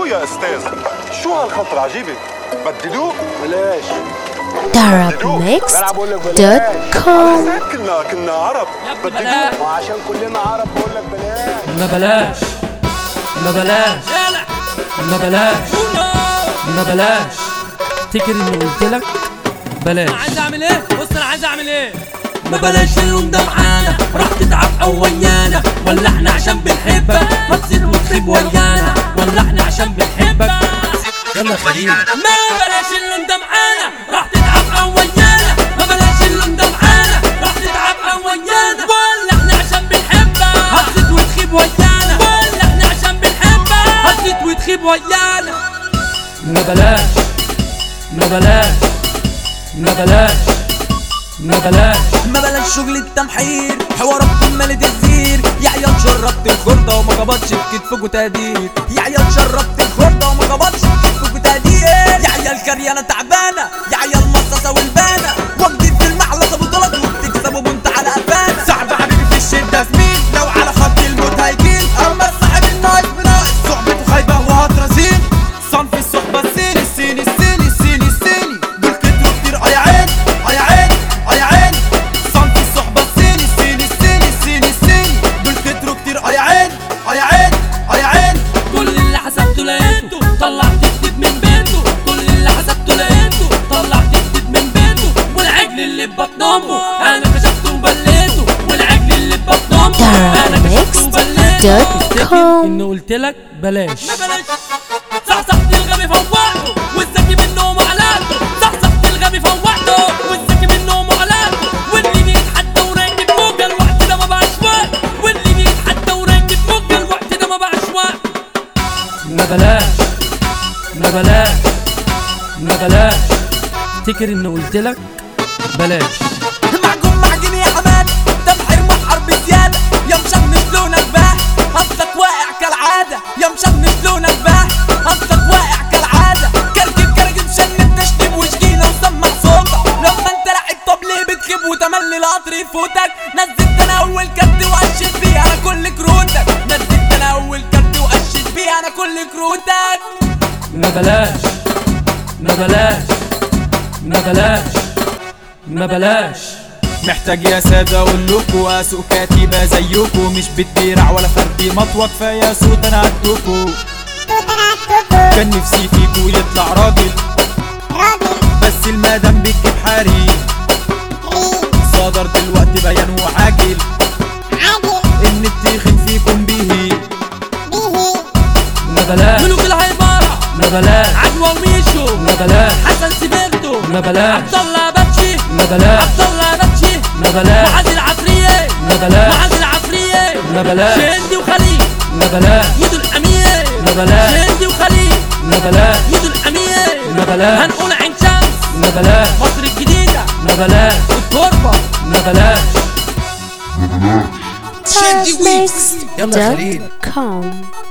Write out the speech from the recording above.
يا استاذ شو هالخط العجيبة بدلوه بلاش arabmix.com ساعات كنا كنا عرب بدلوه وعشان كلنا عرب بقول لك بلاش ما بلاش ما بلاش ما بلاش ما بلاش تفتكر اني قلت لك بلاش عايز اعمل ايه بص انا عايز اعمل ايه ما بلاش اللون ده معانا راح تتعب او ويانا ولا احنا عشان بنحبك ما تصير وتخيب ويانا ولا احنا عشان بنحبك يلا خلينا ما بلاش اللون ده معانا راح تتعب او ويانا ما بلاش اللون ده معانا راح تتعب او ويانا ولا احنا عشان بنحبك هتزيد وتخيب ويانا ولا احنا عشان بنحبك هتزيد وتخيب ويانا ما بلاش ما بلاش ما بلاش ما بلاش ما بلاش شغل التمحير حوارات مالد الزير يا عيال شربت الخردة وما قبضش بكتفك وتقدير يا عيال شربت الخردة وما قبضش بكتفك وتقدير يا عيال كريانة تعبانة يا عيال مصاصة والبانة واجدد في المعلقة بطولات وبتكسبوا بنت على قفانا صعب حبيبي في الشدة زميل لو على خط الموت هيجيل اما صاحب النايف بناقص صحبته خايبة وهترزين صنف الصحبة الصيني الصيني الصيني الصيني الصيني دول كتروا كتير اه يا عين اه يا عين اه يا عين صنف الصحبة الصيني الصيني الصيني الصيني الصيني دول كتروا كتير اه يا عين اه يا عين اه يا عين كل اللي حسبته لقيته طلعت جديد من بيته كل اللي حسبته لقيته طلعت جديد من بيته والعجل اللي في بطن امه انا كشفته وبليته والعجل اللي في بطن امه انا كشفته وبليته arabmix.com اني قلت لك بلاش ما بلاش صحصحت الغبي فوقته والذكي منه معلاته صحصحت الغبي فوقته والذكي منه معلاته واللي بيتحدى وراكب موجة الوقت ده ما بقاش وقت واللي بيتحدى وراكب موجة الوقت ده ما بقاش وقت ما بلاش ما بلاش ما بلاش تفتكر اني قلت لك بلاش معجون معجن يا حماد تبحر محر بزيادة يا مشمس لونك باه اصلك واقع كالعادة يا مشمس لونك باه اصلك واقع كالعادة كركب كركب شن تشتم وشجيلة وسمع صوتك لما انت لعب طب ليه بتخيب وتملي القطر يفوتك نزلت انا اول كارت وقشت بيه انا كل كروتك نزلت انا اول كارت وقشت بيه انا كل كروتك ما بلاش ما بلاش ما بلاش ما بلاش محتاج يا سادة اقول لكم اسوق كاتبة زيكم مش بتبيرع ولا فردي مطوة كفاية صوت انا عدكم كان نفسي فيكو يطلع راجل بس المدام بتجيب حريم صدر دلوقتي بيان وعاجل ان التخن فيكم بيهي ما بلاش ملوك الهيبارة ما بلاش عجوة وميشو ما بلاش حسن سيبرتو ما بلاش عبد الله باتشي ما بلاش عبد الله باتشي ما بلاش معاذ العفرية ما بلاش معاذ العفرية ما بلاش شندي وخليل ما بلاش يدو الأمير ما بلاش شندي وخليل ما بلاش يدو الأمير ما بلاش هنقول عين شمس ما بلاش مصر الجديدة ما بلاش التربة ما بلاش arabmix.com